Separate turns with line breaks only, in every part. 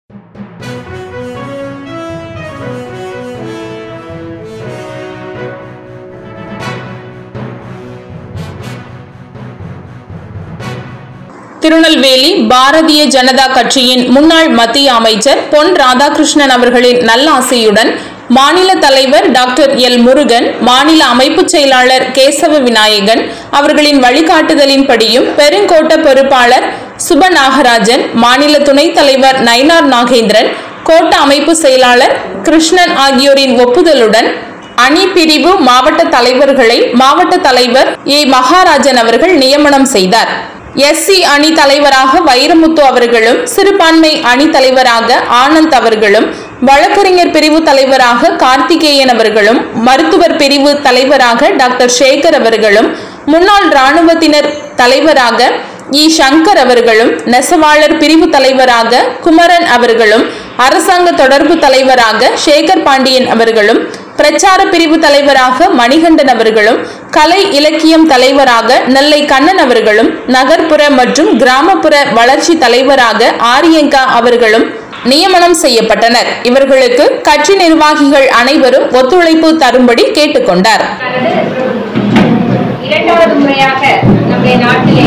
திருநெல்வேலி பாரதிய ஜனதா கட்சியின் முன்னாள் மத்திய அமைச்சர் பொன் ராதாகிருஷ்ணன் அவர்களின் நல்லாசையுடன் மாநில தலைவர் டாக்டர் எல் முருகன் மாநில அமைப்புச் செயலாளர் கேசவ விநாயகன் அவர்களின் வழிகாட்டுதலின்படியும் பெருங்கோட்ட பொறுப்பாளர் சுப நாகராஜன் மாநில துணைத் தலைவர் நயினார் நாகேந்திரன் கோட்ட அமைப்பு செயலாளர் கிருஷ்ணன் ஆகியோரின் ஒப்புதலுடன் அணி பிரிவு மாவட்ட தலைவர்களை மாவட்ட தலைவர் ஏ மகாராஜன் அவர்கள் நியமனம் செய்தார் எஸ்சி அணி தலைவராக வைரமுத்து அவர்களும் சிறுபான்மை அணி தலைவராக ஆனந்த் அவர்களும் வழக்கறிஞர் பிரிவு தலைவராக கார்த்திகேயன் அவர்களும் மருத்துவர் பிரிவு தலைவராக டாக்டர் சேகர் அவர்களும் முன்னாள் இராணுவத்தினர் தலைவராக இ சங்கர் அவர்களும் நெசவாளர் பிரிவு தலைவராக குமரன் அவர்களும் அரசாங்க தொடர்பு தலைவராக சேகர் பாண்டியன் அவர்களும் பிரச்சார பிரிவு தலைவராக மணிகண்டன் அவர்களும் கலை இலக்கியம் தலைவராக நெல்லை கண்ணன் அவர்களும் நகர்ப்புற மற்றும் கிராமப்புற வளர்ச்சி தலைவராக ஆரியங்கா அவர்களும் நியமனம் செய்யப்பட்டனர் இவர்களுக்கு கட்சி நிர்வாகிகள் அனைவரும் ஒத்துழைப்பு தரும்படி கேட்டுக்கொண்டார்
ஆனது இரண்டாவது முறையாக நம்முடைய நாட்டிலே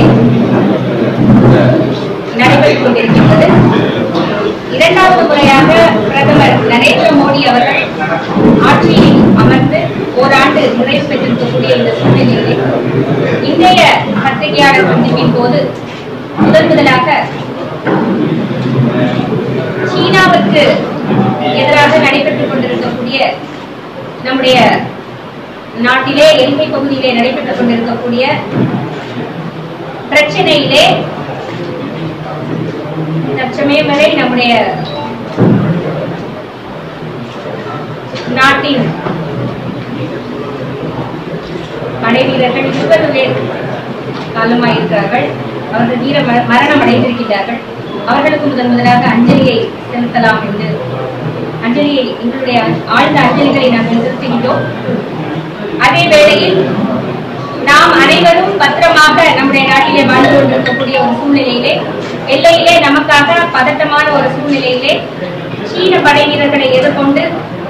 நடைபெற்றுக் கொண்டிருக்கின்றது இரண்டாவது முறையாக பிரதமர் நரேந்திர மோடி அவர்கள் ஆட்சியில் அமர்ந்து ஓராண்டு நிறைவு பெற்றிருக்கக்கூடிய இந்த சூழ்நிலையிலே இன்றைய பத்திரிகையாளர் சந்திப்பின் போது முதன் முதலாக சீனாவுக்கு எதிராக நடைபெற்றுக் கொண்டிருக்கக்கூடிய நம்முடைய நாட்டிலே எல்கை பகுதியிலே நடைபெற்றுக் கொண்டிருக்கக்கூடிய பிரச்சனையிலே தற்சமயம் வரை நம்முடைய நாட்டின் படை வீரர்கள் இருபது பேர் காலமாயிருக்கிறார்கள் அவர்கள் வீர மர- மரணம் அடைந்திருக்கிறார்கள் அவர்களுக்கு முதன் முதலாக அஞ்சலியை செலுத்தலாம் என்று அஞ்சலியை எங்களுடைய ஆழ்ந்த அஞ்சலிகளை நாங்கள் செலுத்துகின்றோம் அதே வேளையில் நாம் அனைவரும் பத்திரமாக நம்முடைய நாட்டிலே வாழ்ந்து கொண்டிருக்கக்கூடிய ஒரு சூழ்நிலையிலே எல்லையிலே நமக்காக பதட்டமான ஒரு சூழ்நிலையிலே சீன படை வீரர்களை எதிர்கொண்டு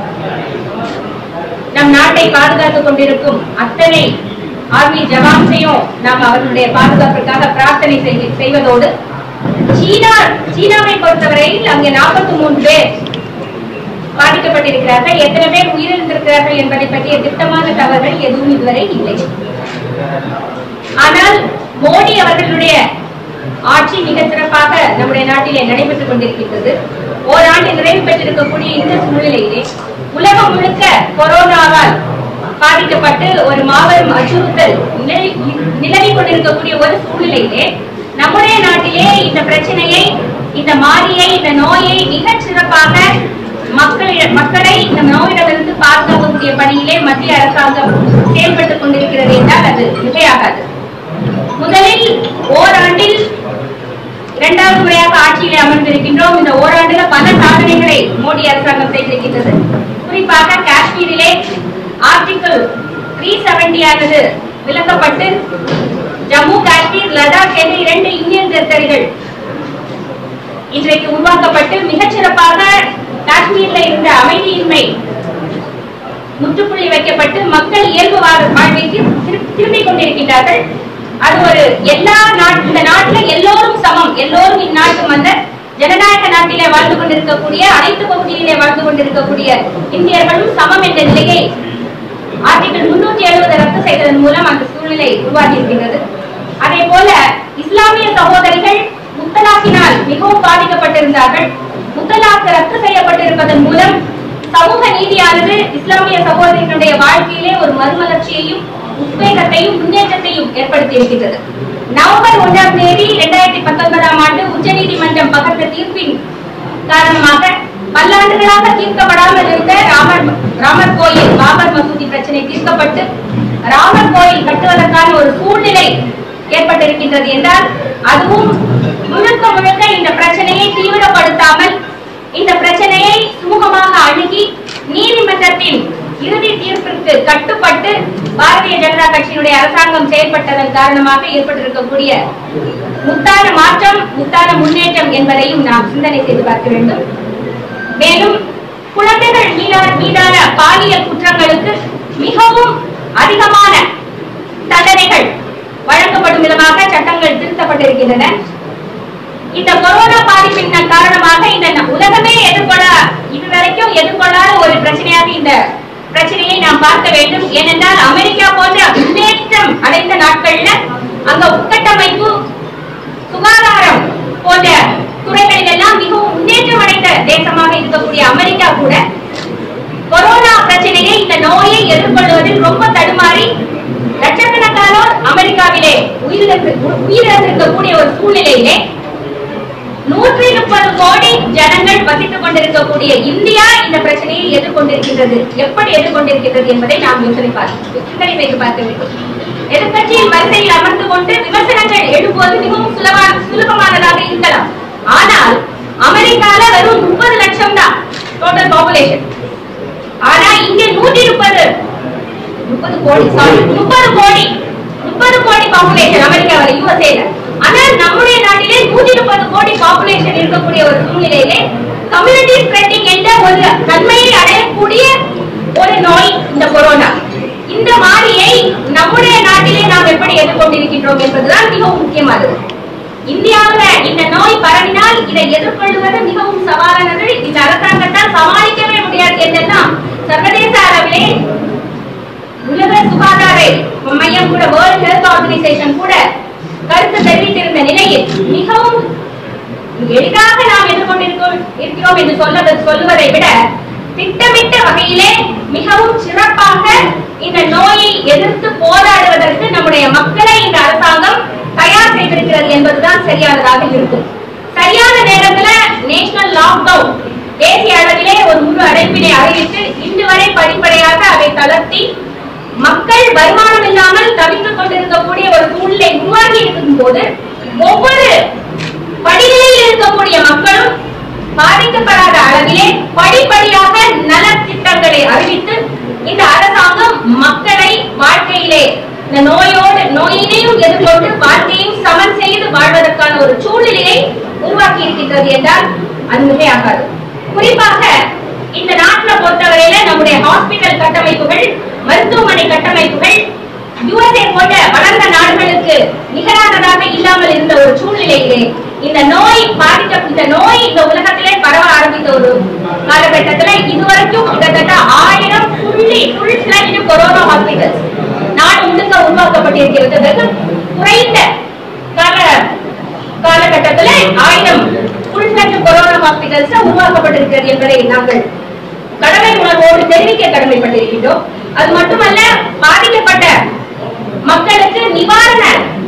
நம் நாட்டை பாதுகாத்துக் கொண்டிருக்கும் அத்தனை ஆர்மி ஜவான்ஸையும் நாம் அவர்களுடைய பாதுகாப்பிற்காக பிரார்த்தனை செய்ய- செய்வதோடு சீனா சீனாவை பொறுத்தவரையில் அங்கே நாற்பத்தி மூன்று பேர் பாதிக்கப்பட்டிருக்கிறார்கள் எத்தனை பேர் உயிரிழந்திருக்கிறார்கள் என்பதை பற்றிய திட்டமான தகவல்கள் எதுவும் இதுவரை இல்லை ஆனால் மோடி அவர்களுடைய ஆட்சி மிக சிறப்பாக நம்முடைய நாட்டிலே நடைபெற்றுக் கொண்டிருக்கின்றது ஓராண்டு நிறைவு பெற்றிருக்கக்கூடிய இந்த சூழ்நிலையிலே உலகம் முழுக்க கொரோனாவால் பாதிக்கப்பட்டு ஒரு மாபெரும் அச்சுறுத்தல் நிலவி நிலவிக் கொண்டிருக்கக்கூடிய ஒரு சூழ்நிலையிலே நம்முடைய நாட்டிலே இந்த பிரச்சனையை இந்த மாரியை இந்த நோயை மிகச் சிறப்பாக மக்களிட மக்களை இந்த நோயிடமிருந்து பாதுகாக்கக்கூடிய பணியிலே மத்திய அரசாங்கம் செயல்பட்டுக் கொண்டிருக்கிறது என்றால் அது மிகையாகாது முதலில் ஓராண்டில் இரண்டாவது முறையாக ஆட்சியிலே அமர்ந்திருக்கின்றோம் இந்த ஓராண்டுல பல சாதனைகளை மோடி அரசாங்கம் செய்திருக்கின்றது குறிப்பாக காஷ்மீரிலே ஆர்டிகிள் த்ரீ செவன்டி ஆனது விலக்கப்பட்டு ஜம்மு காஷ்மீர் லடாக் என்ற இரண்டு யூனியன் டெரிட்டரிகள் இன்றைக்கு உருவாக்கப்பட்டு மிகச் சிறப்பாக காஷ்மீர்ல இருந்த அமைதியின்மை முற்றுப்புள்ளி வைக்கப்பட்டு மக்கள் இயல்பு வாழ்- வாழ்விற்கு திரு- திரும்பிக் கொண்டிருக்கின்றார்கள் அது ஒரு எல்லா நாட் இந்த நாட்டுல எல்லோரும் சமம் எல்லோரும் இந்நாட்டு மன்னர் ஜனநாயக நாட்டிலே வாழ்ந்து கொண்டிருக்கக்கூடிய அனைத்து பகுதியிலே வாழ்ந்து கொண்டிருக்கக்கூடிய இந்தியர்களும் சமம் என்ற நிலையை ஆர்டிகிள் முன்னூத்தி எழுபது ரத்து செய்ததன் மூலம் அந்த சூழ்நிலை உருவாகி இருக்கின்றது அதே போல இஸ்லாமிய சகோதரிகள் முத்தலாக்கினால் மிகவும் பாதிக்கப்பட்டிருந்தார்கள் முத்தலாக் ரத்து செய்யப்பட்டிருப்பதன் மூலம் சமூக நீதியானது இஸ்லாமிய சகோதரிகளுடைய வாழ்க்கையிலே ஒரு மறுமலர்ச்சியையும் உத்வேகத்தையும் முன்னேற்றத்தையும் ஏற்படுத்தி இருக்கின்றது நவம்பர் ஒன்றாம் தேதி இரண்டாயிரத்தி பத்தொன்பதாம் ஆண்டு உச்சநீதிமன்றம் பகர்ந்த தீர்ப்பின் காரணமாக பல்லாண்டுகளாக தீர்க்கப்படாமல் இருந்த ராமர் ராமர் கோயில் பாபர் மசூதி பிரச்சனை தீர்க்கப்பட்டு ராமர் கோயில் கட்டுவதற்கான ஒரு சூழ்நிலை ஏற்பட்டிருக்கின்றது என்றால் அதுவும் முழுக்க முழுக்க இந்த பிரச்சனையை தீவிரப்படுத்தாமல் இந்த பிரச்சனையை சுமூகமாக அணுகி நீதிமன்றத்தின் இறுதி தீர்ப்பிற்கு கட்டுப்பட்டு பாரதிய ஜனதா கட்சியினுடைய அரசாங்கம் செயல்பட்டதன் காரணமாக ஏற்பட்டிருக்கக்கூடிய முத்தான மாற்றம் முத்தான முன்னேற்றம் என்பதையும் நாம் சிந்தனை செய்து பார்க்க வேண்டும் மேலும் குழந்தைகள் மீதான மீதான பாலியல் குற்றங்களுக்கு மிகவும் அதிகமான தண்டனைகள் வழங்கப்படும் விதமாக சட்டங்கள் திருத்தப்பட்டிருக்கின்றன இந்த கொரோனா பாதிப்பின் காரணமாக இந்த ந- உலகமே எதிர்கொள்ள இதுவரைக்கும் எதிர்கொள்ளாத ஒரு பிரச்சனையாக இந்த பிரச்சனையை நாம் பார்க்க வேண்டும் ஏனென்றால் அமெரிக்கா போன்ற முன்னேற்றம் அடைந்த நாட்கள்ல அங்க உட்கட்டமைப்பு சுகாதாரம் போன்ற துறைகளில் எல்லாம் மிகவும் முன்னேற்றம் அடைந்த தேசமாக இருக்கக்கூடிய அமெரிக்கா கூட கொரோனா பிரச்சனையை இந்த நோயை எதிர்கொள்வதில் ரொம்ப தடுமாறி லட்சக்கணக்கானோர் அமெரிக்காவிலே உயிரிழந்து உயிரிழந்திருக்கக்கூடிய ஒரு சூழ்நிலையிலே நூற்றி முப்பது கோடி ஜனங்கள் வசித்துக் கொண்டிருக்கக்கூடிய இந்தியா இந்த பிரச்சனையை எதிர்கொண்டிருக்கின்றது எப்படி எதிர்கொண்டிருக்கின்றது என்பதை நாம் யோசனை பார்க்க சிந்தனை செய்து பார்க்க வேண்டும் எதிர்கட்சியின் வரிசையில் அமர்ந்து கொண்டு விமர்சனங்கள் எழுப்புவது மிகவும் சுலபா சுலபமானதாக இருக்கலாம் ஆனால் அமெரிக்கால வெறும் முப்பது லட்சம் தான் டோட்டல் பாப்புலேஷன் ஆனா இங்க நூற்றி முப்பது முப்பது கோடி சாரி முப்பது கோடி முப்பது கோடி பாப்புலேஷன் அமெரிக்காவில் யூஎஸ்ஏல ஆனால் நம்முடைய நாட்டிலே நூற்றி முப்பது கோடி பாப்புலேஷன் இருக்கக்கூடிய ஒரு சூழ்நிலையிலே கம்யூனிட்டி ஸ்ப்ரெட்டிங் என்ற ஒரு நன்மையை அடையக்கூடிய ஒரு நோய் இந்த கொரோனா இந்த மாறியை நம்முடைய நாட்டிலே நாம் எப்படி எதிர்கொண்டிருக்கின்றோம் என்பதுதான் மிகவும் முக்கியமானது இந்தியாவுல இந்த நோய் பரவினால் இதை எதிர்கொள்வது மிகவும் சவாலானது இந்த அரசாங்கத்தால் சமாளிக்கவே முடியாது என்றெல்லாம் சர்வதேச அளவிலே உலக சுகாதார மையம் கூட வேர்ல்ட் ஹெல்த் ஆர்கனைசேஷன் கூட கருத்து தெரிவித்திருந்த நிலையில் மிகவும் எளிதாக நாம் எதிர்கொண்டிருக்கோம் இருக்கிறோம் என்று சொல்ல சொல்லுவதை விட திட்டமிட்ட வகையிலே மிகவும் சிறப்பாக இந்த நோயை எதிர்த்து போராடுவதற்கு நம்முடைய மக்களை இந்த அரசாங்கம் தயார் செய்திருக்கிறது என்பதுதான் சரியானதாக இருக்கும் சரியான நேரத்துல நேஷனல் லாக்டவுன் தேசிய அளவிலே ஒரு முழு அடைப்பினை அறிவித்து இன்று வரை படிப்படியாக அதை தளர்த்தி மக்கள் வருமானம் இல்லாமல் தவித்துக் கொண்டிருக்கக்கூடிய ஒரு சூழ்நிலை உருவாகி இருக்கும் போது ஒவ்வொரு படிநிலையில் இருக்கக்கூடிய மக்களும் பாதிக்கப்படாத அளவிலே படிப்படியாக நலத்திட்டங்களை அறிவித்து இந்த அரசாங்கம் மக்களை வாழ்க்கையிலே இந்த நோயோடு நோயினையும் எதிர்கொண்டு வாழ்க்கையும் சமன் செய்து வாழ்வதற்கான ஒரு சூழ்நிலையை உருவாக்கி இருக்கின்றது என்றால் அது மிகையாகாது குறிப்பாக இந்த நாட்டில பொறுத்தவரையில நம்முடைய ஹாஸ்பிட்டல் கட்டமைப்புகள் மருத்துவமனை கட்டமைப்புகள் யுஎஸ்ஏ போன்ற வளர்ந்த நாடுகளுக்கு நிகரானதாக இல்லாமல் இருந்த ஒரு சூழ்நிலையிலே இந்த நோய் பாதிக்க இந்த நோய் இந்த உலகத்திலே பரவ ஆரம்பித்த ஒரு காலகட்டத்துல இதுவரைக்கும் கிட்டத்தட்ட ஆயிரம் புள்ளி ஃபுல் ஃபிளட்ஜ் கொரோனா ஹாஸ்பிட்டல்ஸ் நாடு முழுக்க உருவாக்கப்பட்டிருக்கிறது வெகு குறைந்த கால காலகட்டத்துல ஆயிரம் ஃபுல் ஃபிளட்ஜ் கொரோனா ஹாஸ்பிட்டல்ஸ் உருவாக்கப்பட்டிருக்கிறது என்பதை நாங்கள் கடமை உணர்வோடு தெரிவிக்க கடமைப்பட்டிருக்கின்றோம் அது மட்டுமல்ல பாதிக்கப்பட்ட மக்களுக்கு நிவாரண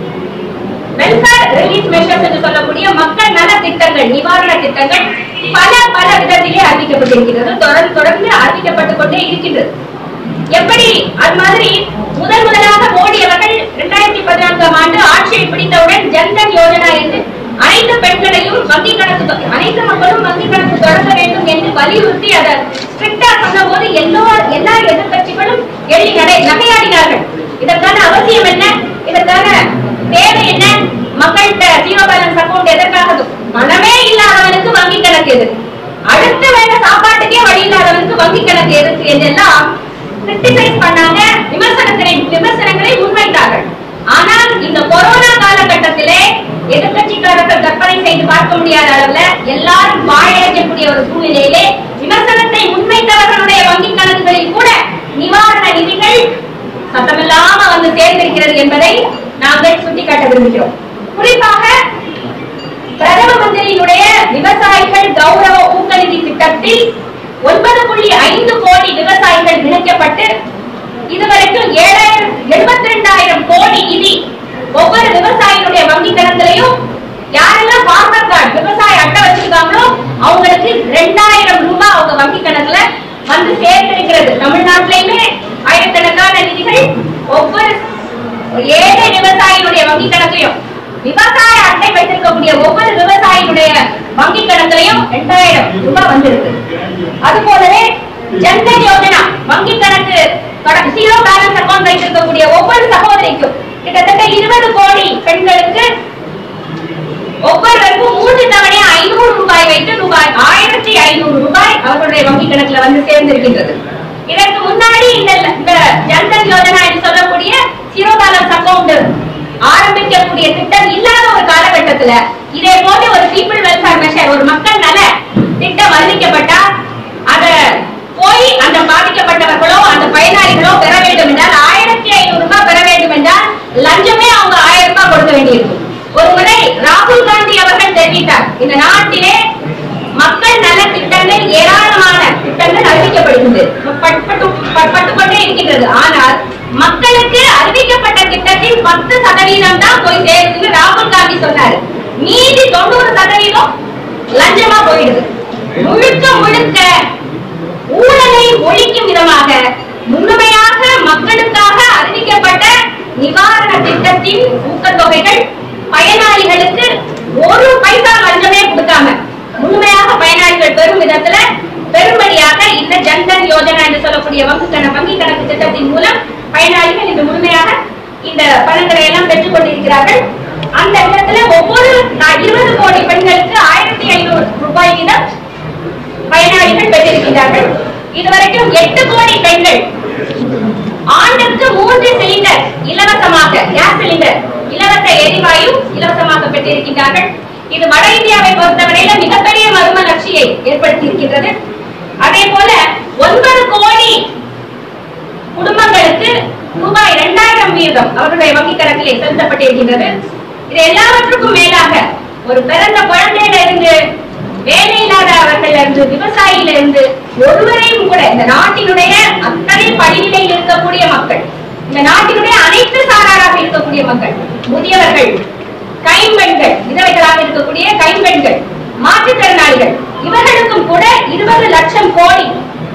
வெல்ஃபேர் ரிலீஃப் மெஷர்ஸ் என்று சொல்லக்கூடிய மக்கள் நல திட்டங்கள் நிவாரண திட்டங்கள் பல பல விதத்திலே அறிவிக்கப்பட்டிருக்கிறது தொடர்ந்து தொடர்ந்து அறிவிக்கப்பட்டுக் கொண்டே இருக்கின்றது எப்படி அது மாதிரி முதல் முதலாக மோடி அவர்கள் இரண்டாயிரத்தி பதினான்காம் ஆண்டு ஆட்சியை பிடித்தவுடன் ஜன்தன் யோஜனா என்று அனைத்து பெண்களையும் வங்கி கணக்கு தொ- அனைத்து மக்களும் வங்கி கணக்கு தொடங்க வேண்டும் என்று வலியுறுத்தி அதை ஸ்ட்ரிக்டா சொன்னபோது எல்லோ எல்லா எதிர்க்கட்சிகளும் எள்ளி நடை நகையாடினார்கள் இதற்கான அவசியம் என்ன இதற்கான தேவை என்ன மக்கள்கிட்ட ஜீரோ பேலன்ஸ் அக்கௌண்ட் எதற்காக பணமே இல்லாதவனுக்கு வங்கி கணக்கு எதுக்கு அடுத்த வேலை சாப்பாட்டுக்கே வழி இல்லாதவனுக்கு வங்கி கணக்கு எதுக்கு என்றெல்லாம் கிரிட்டிசைஸ் பண்ணாங்க விமர்சனங்களை விமர்சனங்களை முன்வைத்தார்கள் ஆனால் இந்த கொரோனா காலகட்டத்திலே எதிர்க்கட்சிக்காரர்கள் கற்பனை செய்து பார்க்க முடியாத அளவுல எல்லாரும் வாழக்கூடிய ஒரு சூழ்நிலையிலே விமர்சனத்தை முன்வைத்தவர்களுடைய வங்கி கணக்குகளில் கூட நிவாரண நிதிகள் சத்தமில்லாம வந்து சேர்ந்திருக்கிறது என்பதை நாங்கள் சுட்டிக்காட்ட விரும்புகிறோம் குறிப்பாக பிரதம மந்திரியினுடைய விவசாயிகள் கௌரவ ஊக்கநிதி திட்டத்தில் ஒன்பது புள்ளி ஐந்து கோடி விவசாயிகள் இணைக்கப்பட்டு இதுவரைக்கும் ஏழாயிரம் எழுபத்தி ரெண்டாயிரம் கோடி நிதி ஒவ்வொரு விவசாயிகளுடைய வங்கி கணக்கிலையும் யாரெல்லாம் ஃபார்மர் கார்டு விவசாய அட்டை வச்சிருக்காங்களோ அவங்களுக்கு ரெண்டாயிரம் ரூபாய் அவங்க வங்கி கணக்குல வந்து சேர்ந்திருக்கிறது தமிழ்நாட்டிலையுமே ஆயிரக்கணக்கான நிதிகள் ஒவ்வொரு ஏழை விவசாயிகளுடைய வங்கி கணக்கையும் விவசாய அட்டை வைத்திருக்கக்கூடிய ஒவ்வொரு விவசாயியுடைய வங்கி கணக்கிலையும் ரெண்டாயிரம் ரூபாய் வந்திருக்கு அது போலவே ஜன்தன் யோஜனா வங்கி கணக்கு ஜீரோ பேலன்ஸ் அக்கௌண்ட் வைத்திருக்கக்கூடிய ஒவ்வொரு சகோதரிக்கும் கிட்டத்தட்ட இருபது கோடி பெண்களுக்கு ஒவ்வொருவருக்கும் மூன்று தவணை ஐநூறு ரூபாய் வைத்து ரூபாய் ஆயிரத்தி ஐநூறு ரூபாய் அவர்களுடைய வங்கி கணக்குல வந்து சேர்ந்திருக்கின்றது இதற்கு முன்னாடி இந்த இந்த ஜன்தன் யோஜனா என்று சொல்லக்கூடிய ஜீரோ பேலன்ஸ் அக்கௌண்ட் ஆரம்பிக்கக்கூடிய திட்டம் இல்லாத ஒரு காலகட்டத்துல இதே போல ஒரு பீப்புள் வெல்ஃபேர் மெஷர் ஒரு மக்கள் நல திட்டம் அறிவிக்கப்பட்டா அத போய் அந்த பாதிக்கப்பட்டவர்களோ அந்த பயனாளிகளோ பெற வேண்டும் என்றால் ஆயிரத்தி ஐநூறு ரூபாய் பெற வேண்டும் என்றால் லஞ்சமே அவங்க ஆயிரம் ரூபாய் கொடுக்க வேண்டியிருக்கும் ஒரு முறை ராகுல் காந்தி அவர்கள் தெரிவித்தார் இந்த நாட்டிலே மக்கள் நல திட்டங்கள் ஏராளமான திட்டங்கள் அறிவிக்கப்படுகின்றது பட்டு பட்டுக்கொண்டே இருக்கின்றது ஆனால் மக்களுக்கு அறிவிக்கப்பட்ட திட்டத்தின் பத்து சதவீதம் தான் போய் சேருதுன்னு ராகுல் காந்தி சொன்னாரு மீதி தொண்ணூறு சதவீதம் லஞ்சமா போயிடுது முழுக்க முழுக்க ஊழலை ஒழிக்கும் விதமாக முழுமையாக மக்களுக்காக அறிவிக்கப்பட்ட நிவாரண திட்டத்தின் ஊக்கத்தொகைகள் பயனாளிகளுக்கு ஒரு பைசா லஞ்சமே கொடுக்காம முழுமையாக பயனாளிகள் பெறும் விதத்துல பெரும்படியாக இந்த ஜன்தன் யோஜனா என்று சொல்லக்கூடிய வங்கி கணக்கு வங்கி கணக்கு திட்டத்தின் மூலம் பயனாளிகள் இன்று முழுமையாக இந்த பணங்களை எல்லாம் பெற்றுக் கொண்டிருக்கிறார்கள் அந்த இடத்துல ஒவ்வொரு நா- இருபது கோடி பெண்களுக்கு ஆயிரத்தி ஐநூறு ரூபாய் வீதம் பயனாளிகள் பெற்றிருக்கின்றார்கள் இதுவரைக்கும் எட்டு கோடி பெண்கள் ஆண்டுக்கு மூன்று சிலிண்டர் இலவசமாக கேஸ் சிலிண்டர் இலவச எரிவாயு இலவசமாக பெற்றிருக்கின்றார்கள் இது வட இந்தியாவை பொறுத்தவரையில மிகப்பெரிய மறுமலர்ச்சியை ஏற்படுத்தி இருக்கின்றது அதே போல ஒன்பது கோடி குடும்பங்களுக்கு ரூபாய் இரண்டாயிரம் வீதம் அவருடைய வங்கி கணக்கிலே செலுத்தப்பட்டிருக்கின்றது இது எல்லாவற்றுக்கும் மேலாக ஒரு பிறந்த குழந்தையில இருந்து வேலை இல்லாதவர்கள் இருந்து விவசாயியில இருந்து ஒருவரையும் கூட இந்த நாட்டினுடைய அத்தனை படிநிலையில் இருக்கக்கூடிய மக்கள் இந்த நாட்டினுடைய அனைத்து சாராராக இருக்கக்கூடிய மக்கள் முதியவர்கள் கைம்பெண்கள் விதவைகளாக இருக்கக்கூடிய கைம்பெண்கள் மாற்றுத்திறனாளிகள் இவர்களுக்கும் கூட இருபது லட்சம் கோடி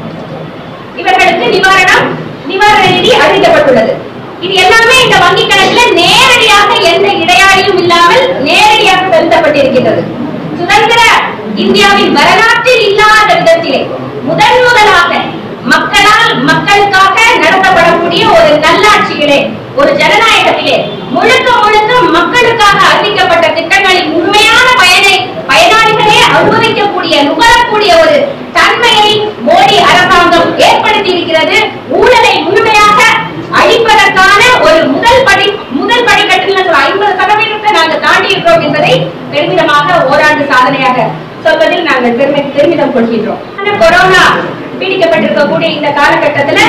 இவர்களுக்கு நிவாரணம் நிவாரண நிதி அறிவிக்கப்பட்டுள்ளது இது எல்லாமே இந்த வங்கி கணக்குல நேரடியாக எந்த இடையாளியும் இல்லாமல் நேரடியாக செலுத்தப்பட்டிருக்கின்றது சுதந்திர இந்தியாவின் வரலாற்றில் இல்லாத விதத்திலே முதன் முதலாக மக்களால் மக்களுக்காக நடத்தப்படக்கூடிய ஒரு நல்லாட்சியிலே ஒரு ஜனநாயகத்திலே முழுக்க முழுக்க மக்களுக்காக அறிவிக்கப்பட்ட திட்டங்களின் உண்மையான பயனை பயனாளிகளே அனுபவிக்கக்கூடிய நுகரக்கூடிய ஒரு தன்மையை மோடி அரசாங்கம் ஏற்படுத்தி இருக்கிறது ஊழலை முழுமையாக அழிப்பதற்கான ஒரு முதல் படி முதல் படிக்கட்டில் ஒரு ஐம்பது சதவீதத்தை நாங்கள் தாண்டி இருக்கிறோம் என்பதை பெருமிதமாக ஓராண்டு சாதனையாக சொல்வதில் நாங்கள் பெருமை பெருமிதம் கொள்கின்றோம் ஆனா, கொரோனா பீடிக்கப்பட்டிருக்கக்கூடிய இந்த காலகட்டத்துல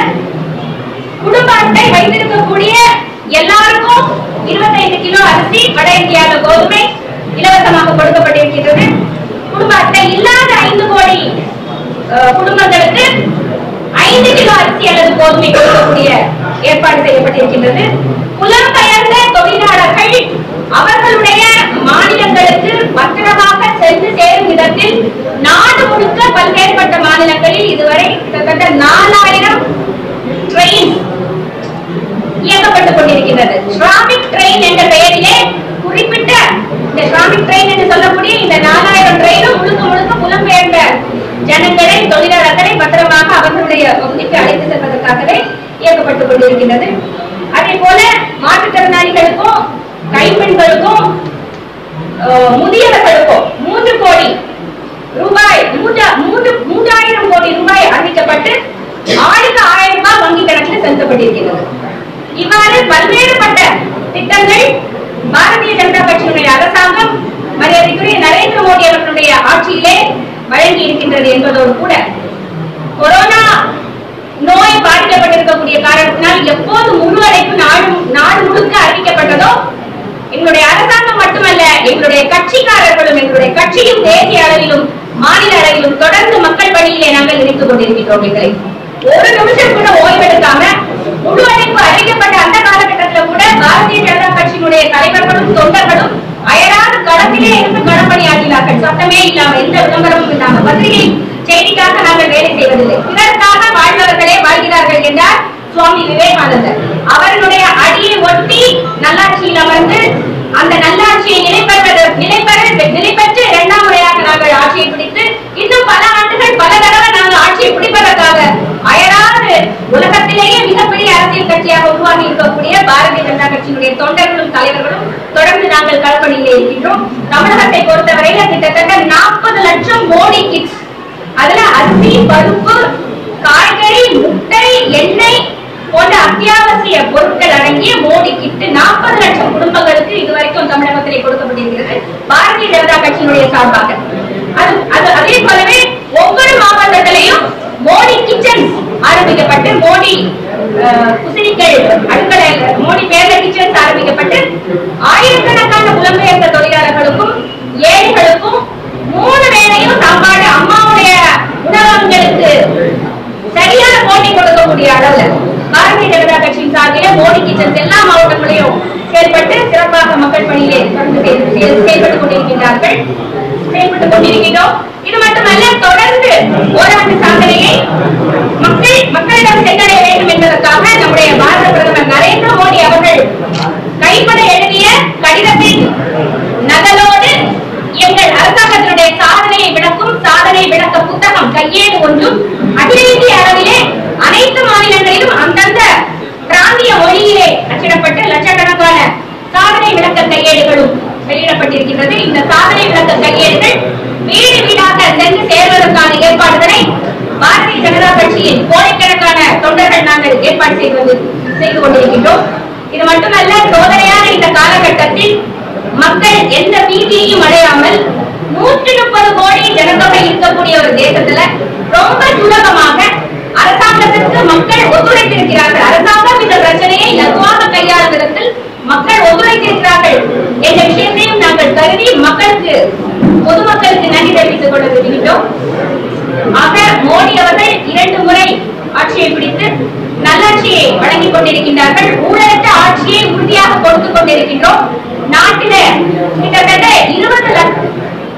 குடும்ப அட்டை வைத்திருக்கக்கூடிய எல்லாருக்கும் 25 கிலோ அரிசி வட இந்தியாவில கோதுமை இலவசமாக கொடுக்கப்பட்டிருக்கின்றது குடும்ப அட்டை இல்லாத ஐந்து கோடி அஹ், குடும்பங்களுக்கு ஐந்து கிலோ அரிசி அல்லது கோதுமை கொடுக்கக்கூடிய ஏற்பாடு செய்யப்பட்டிருக்கின்றது புலம்பெயர்ந்த தொழிலாளர்கள் அவர்களுடைய மாநிலங்களுக்கு பத்திரமாக சென்று சேரும் விதத்தில் நாடு முழுக்க பல்வேறுபட்ட மாநிலங்களில் இதுவரை கிட்டத்தட்ட நாலாயிரம் ட்ரெயின் இயக்கப்பட்டுக் கொண்டிருக்கின்றது ஸ்ராமிக் ட்ரெயின் என்ற பெயரிலே குறிப்பிட்ட இந்த ஸ்ராமிக் ட்ரெயின் என்று சொல்லக்கூடிய இந்த நாலாயிரம் ட்ரெயினும் முழுக்க முழுக்க புலம்பெயர்ந்த ஜனங்களை தொழிலாளர்களை பத்திரமாக அவர்களுடைய பகுதிக்கு அழைத்து செல்வதற்காகவே இயக்கப்பட்டுக் கொண்டிருக்கின்றது அதே போல மாற்றுத்திறனாளிகளுக்கும் கைப்பெண்களுக்கும் அஹ், முதியவர்களுக்கும் மூன்று கோடி ரூபாய் மூன்றா- மூன்று மூன்றாயிரம் கோடி ரூபாய் அறிவிக்கப்பட்டு ஆளுக்கு ஆயிரம் ரூபாய் வங்கி கணக்கில் செலுத்தப்பட்டிருக்கிறது இவ்வாறு பல்வேறுபட்ட திட்டங்கள் பாரதிய ஜனதா கட்சியினுடைய அரசாங்கம் மரியாதைக்குரிய நரேந்திர மோடி அவர்களுடைய ஆட்சியிலே வழங்கி இருக்கின்றது என்பதோடு கூட கொரோனா நோய் பாதிக்கப்பட்டிருக்கக்கூடிய காரணத்தினால் எப்போது முழு அடைப்பு நாடு நாடு முழுக்க அறிவிக்கப்பட்டதோ எங்களுடைய அரசாங்கம் மட்டுமல்ல எங்களுடைய கட்சிக்காரர்களும் எங்களுடைய கட்சியும் தேசிய அளவிலும் மாநில அளவிலும் தொடர்ந்து மக்கள் பணியிலே நாங்கள் இணைத்துக் கொண்டிருக்கின்றோம் எங்களை ஒரு நிமிஷம் கூட ஓய்வெடுக்காம முழு அடைப்பு அறிவிக்கப்பட்ட அந்த காலகட்டத்தில் கூட பாரதிய ஜனதா கட்சியினுடைய தலைவர்களும் தொண்டர்களும் அயராது களத்திலே இருந்து களப்பணியாற்றினார்கள் சத்தமே இல்லாம எந்த விளம்பரமும் இல்லாம பத்திரிகை செய்திக்காக நாங்கள் வேலை செய்வதில்லை பிறருக்காக வாழ்ந்தவர்களே வாழ்கிறார்கள் என்றார் சுவாமி விவேகானந்தர் அவர்களுடைய அடியை ஒட்டி நல்லாட்சியில் அமர்ந்து அந்த நல்லாட்சியை நிலைப்பெற்றது நிலைப்பெற நிலைப்பெற்று இரண்டாம் முறையாக நாங்கள் ஆட்சியை பிடித்து இன்னும் பல ஆண்டுகள் பல தடவை நாங்கள் ஆட்சியை பிடிப்பதற்காக அயராது உலகத்திலேயே மிகப்பெரிய கொண்டிருக்கின்றோம் தமிழகத்தை பொறுத்தவரையில கிட்டத்தட்ட நாற்பது லட்சம் மோடி கிட்ஸ் அதுல அரிசி பருப்பு காய்கறி முட்டை எண்ணெய் போன்ற அத்தியாவசிய பொருட்கள் அடங்கிய மோடி கிட்டு நாற்பது லட்சம் குடும்பங்களுக்கு இதுவரைக்கும் தமிழகத்திலே கொடுக்கப்பட்டிருக்கிறது பாரதிய ஜனதா கட்சியினுடைய சார்பாக அது அது அதே போலவே ஒவ்வொரு மாவட்டத்திலையும் மோடி கிச்சன் ஆரம்பிக்கப்பட்டு மோடி அஹ், குசினிகள் அடுக்களை மோடி பேர்ல கிச்சன்ஸ் ஆரம்பிக்கப்பட்டு ஆயிரக்கணக்கான புலம்பெயர்ந்த தொழிலாளர்களுக்கும் ஏழைகளுக்கும் மூணு வேளையும் சாப்பாடு அம்மாவுடைய உணவகங்களுக்கு சரியான போட்டி கொடுக்கக்கூடிய அளவுல பாரதிய ஜனதா கட்சியின் சார்பில மோடி கிச்சன்ஸ் எல்லா மாவட்டங்களையும் செயல்பட்டு சிறப்பாக மக்கள் பணியிலே தொடர்ந்து செயல்- செயல்- செயல்பட்டுக் கொண்டிருக்கின்றார்கள் செயல்பட்டுக் கொண்டிருக்கின்றோம் இது மட்டுமல்ல தொடர்ந்து ஓராண்டு சாதனையை மக்கள் மக்களிடம் சென்றடைய வேண்டும் என்பதற்காக நம்முடைய பாரத பிரதமர் நரேந்திர மோடி அவர்கள் கைப்பட எழுதிய கடிதத்தின் நகலோடு எங்கள் அரசாங்கத்தினுடைய சாதனையை விளக்கும் சாதனை விளக்க புத்தகம் கையேடு ஒன்றும் அகில இந்திய அளவிலே அனைத்து மாநிலங்களிலும் அந்தந்த பிராந்திய மொழியிலே அச்சிடப்பட்டு லட்சக்கணக்கான சாதனை விளக்க கையேடுகளும் வெளியிடப்பட்டிருக்கின்றது இந்த சாதனை விளக்க கையேடுகள் வீடு வீடாக சென்று சேர்வதற்கான ஏற்பாடுகளை பாரதிய ஜனதா கட்சியின் கோடிக்கணக்கான தொண்டர்கள் நாங்கள் ஏற்பாடு செய்து வந்து செய்து கொண்டிருக்கின்றோம் இது மட்டுமல்ல சோதனையான இந்த காலகட்டத்தில் மக்கள் எந்த பீதியையும் அடையாமல் நூற்றி முப்பது கோடி ஜனத்தொகை இருக்கக்கூடிய ஒரு தேசத்துல ரொம்ப சுலபமாக அரசாங்கத்திற்கு மக்கள் ஒத்துழைத்திருக்கிறார்கள் அரசாங்கம் இந்த பிரச்சனையை லகுவாக கையாளும் விதத்தில் மக்கள் ஒத்துழைத்திருக்கிறார்கள் என்ற விஷயத்தையும் நாங்கள் கருதி மக்களுக்கு பொதுமக்களுக்கு நன்றி தெரிவித்துக் கொள்ள விரும்புகின்றோம் ஆக மோடி அவர்கள் இரண்டு முறை ஆட்சியை பிடித்து நல்லாட்சியை வழங்கிக் கொண்டிருக்கின்றார்கள் ஊழலற்ற ஆட்சியை உறுதியாக கொடுத்துக் கொண்டிருக்கின்றோம் நாட்டில கிட்டத்தட்ட இருபது லட்சம்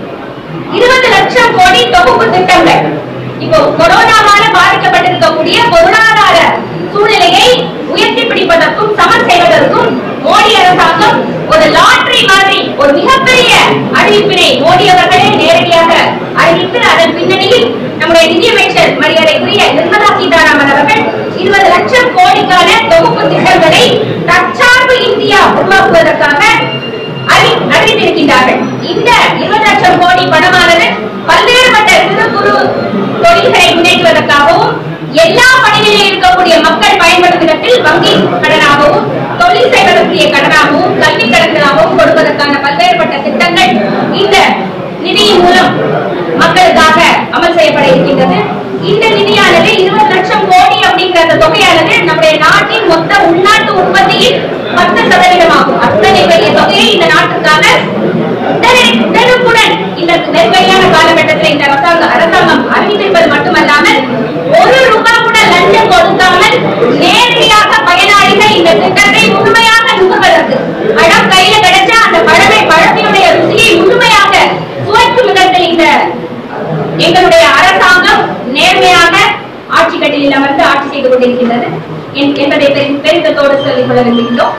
இருபது லட்சம் கோடி தொகுப்பு திட்டங்கள் இப்போ கொரோனாவால பாதிக்கப்பட்டிருக்கக்கூடிய பொருளாதார சூழ்நிலையை உயர்த்தி பிடிப்பதற்கும் சமன் செய்வதற்கும் மோடி அரசாங்கம் ஒரு லாட்டரி மாதிரி ஒரு மிகப்பெரிய அறிவிப்பினை மோடி அவர்களே நேரடியாக அறிவித்து அதன் பின்னணியில் நம்முடைய நிதியமைச்சர் மரியாதைக்குரிய நிர்மலா சீதாராமன் அவர்கள் இருபது லட்சம் கோடிக்கான தொகுப்பு திட்டங்களை தற்சார்பு இந்தியா உருவாக்குவதற்காக அறி- அறிவித்திருக்கின்றார்கள் இந்த இருபது லட்சம் கோடி பணமானது பல்வேறுபட்ட சிறு குறு தொழில்களை முன்னேற்றுவதற்காகவும் எல்லா பணிகளிலும் இருக்கக்கூடிய மக்கள் பயன்படும் விதத்தில் வங்கி கடனாகவும் தொழில் செய்வதற்குரிய கடனாகவும் கல்வி கடனாகவும் கொடுப்பதற்கான பல்வேறுபட்ட திட்டங்கள் இந்த நிதியின் மூலம் மக்களுக்காக அமல் செய்யப்பட இருக்கின்றது இந்த நிதியானது இருபது லட்சம் கோடி அப்படிங்கிற அந்த தொகையானது நம்முடைய நாட்டின் மொத்த உள்நாட்டு உற்பத்தியில் பத்து சதவீதமாகும் அத்தனை பெரிய தொகையை இந்த நாட்டுக்காக உடனே- உடனுக்குடன் இந்த நெருக்கடியான காலகட்டத்தில் இந்த அரசாங்கம் அரசாங்கம் அறிவித்திருப்பது மட்டுமல்லாமல் ஒரு ரூபாய் கூட லஞ்சம் கொடுக்காமல் நேரடியாக பயனாளிகள் இந்த திட்டத்தை முழுமையாக நுகர்வதற்கு பழம் கையில கிடைச்சா அந்த பழமை பழத்தினுடைய ருசியை முழுமையாக சுவைக்கும் விதத்தில் இந்த எங்களுடைய அரசாங்கம் நேர்மையாக ஆட்சி கட்டிலில் அமர்ந்து ஆட்சி செய்து கொண்டிருக்கின்றது என்- என்பதை பெரு- பெருமிதத்தோடு சொல்லிக் கொள்ள விரும்புகின்றோம்